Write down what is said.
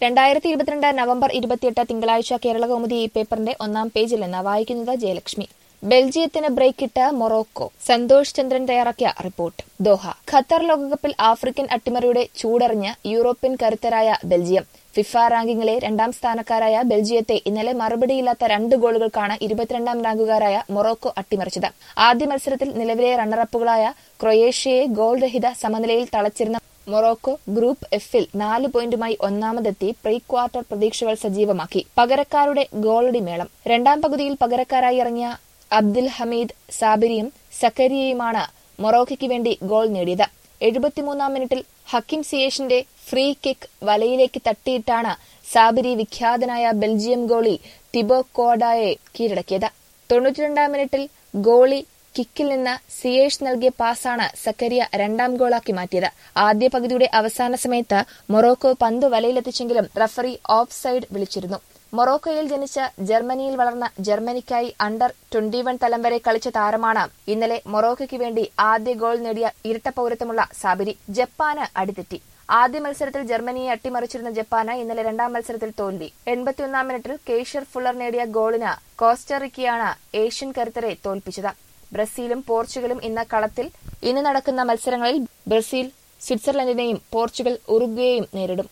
രണ്ടായിരത്തി ഇരുപത്തിരണ്ട് നവംബർ ഇരുപത്തിയെട്ട് തിങ്കളാഴ്ച കേരളകൗമുദി ഈ പേപ്പറിന്റെ ഒന്നാം പേജിൽ നിന്ന് വായിക്കുന്നത് ജയലക്ഷ്മി ബെൽജിയത്തിന് ബ്രേക്കിട്ട് മൊറോക്കോ സന്തോഷ് ചന്ദ്രൻ തയ്യാറാക്കിയ റിപ്പോർട്ട് ദോഹ ഖത്തർ ലോകകപ്പിൽ ആഫ്രിക്കൻ അട്ടിമറിയുടെ ചൂടറിഞ്ഞ് യൂറോപ്യൻ കരുത്തരായ ബെൽജിയം ഫിഫ റാങ്കിങ്ങിലെ രണ്ടാം സ്ഥാനക്കാരായ ബെൽജിയത്തെ ഇന്നലെ മറുപടിയില്ലാത്ത രണ്ട് ഗോളുകൾക്കാണ് ഇരുപത്തിരണ്ടാം റാങ്കുകാരായ മൊറോക്കോ അട്ടിമറിച്ചത് ആദ്യ മത്സരത്തിൽ നിലവിലെ റണ്ണറപ്പുകളായ ക്രൊയേഷ്യയെ ഗോൾ രഹിത സമനിലയിൽ തളച്ചിരുന്ന മൊറോക്കോ ഗ്രൂപ്പ് എഫിൽ നാല് പോയിന്റുമായി ഒന്നാമതെത്തി പ്രീ ക്വാർട്ടർ പ്രതീക്ഷകൾ സജീവമാക്കി പകരക്കാരുടെ ഗോളടി മേളം രണ്ടാം പകുതിയിൽ പകരക്കാരായി ഇറങ്ങിയ അബ്ദുൽ ഹമീദ് സാബിരിയും സക്കരിയയുമാണ് മൊറോക്കയ്ക്ക് വേണ്ടി ഗോൾ നേടിയത് എഴുപത്തിമൂന്നാം മിനിറ്റിൽ ഹക്കിം സിയേഷിന്റെ ഫ്രീ കിക്ക് വലയിലേക്ക് തട്ടിയിട്ടാണ് സാബിരി വിഖ്യാതനായ ബെൽജിയം ഗോളി തിബോ കോഡായെ കീഴടക്കിയത് തൊണ്ണൂറ്റിരണ്ടാം മിനിറ്റിൽ ഗോളി കിക്കിൽ നിന്ന് സിയേഷ് നൽകിയ പാസാണ് സക്കരിയ രണ്ടാം ഗോളാക്കി മാറ്റിയത് ആദ്യ പകുതിയുടെ അവസാന സമയത്ത് മൊറോക്കോ പന്ത് വലയിലെത്തിച്ചെങ്കിലും റഫറി ഓഫ് സൈഡ് വിളിച്ചിരുന്നു മൊറോക്കോയിൽ ജനിച്ച ജർമ്മനിയിൽ വളർന്ന ജർമ്മനിക്കായി അണ്ടർ ട്വന്റി വൺ തലം വരെ കളിച്ച താരമാണ് ഇന്നലെ മൊറോക്കോയ്ക്ക് വേണ്ടി ആദ്യ ഗോൾ നേടിയ ഇരട്ട പൌരത്വമുള്ള സാബിരി ജപ്പാന് അടിതെറ്റി ആദ്യ മത്സരത്തിൽ ജർമ്മനിയെ അട്ടിമറിച്ചിരുന്ന ജപ്പാന് ഇന്നലെ രണ്ടാം മത്സരത്തിൽ തോൽവി എൺപത്തിയൊന്നാം മിനിറ്റിൽ കേഷ്യർ ഫുള്ളർ നേടിയ ഗോളിന് കോസ്റ്ററിക്കയാണ് ഏഷ്യൻ കരുത്തരെ തോൽപ്പിച്ചത് ബ്രസീലും പോർച്ചുഗലും ഇന്ന് കളത്തിൽ ഇന്ന് നടക്കുന്ന മത്സരങ്ങളിൽ ബ്രസീൽ സ്വിറ്റ്സർലൻഡിനെയും പോർച്ചുഗൽ ഉറുഗ്വേയും നേരിടും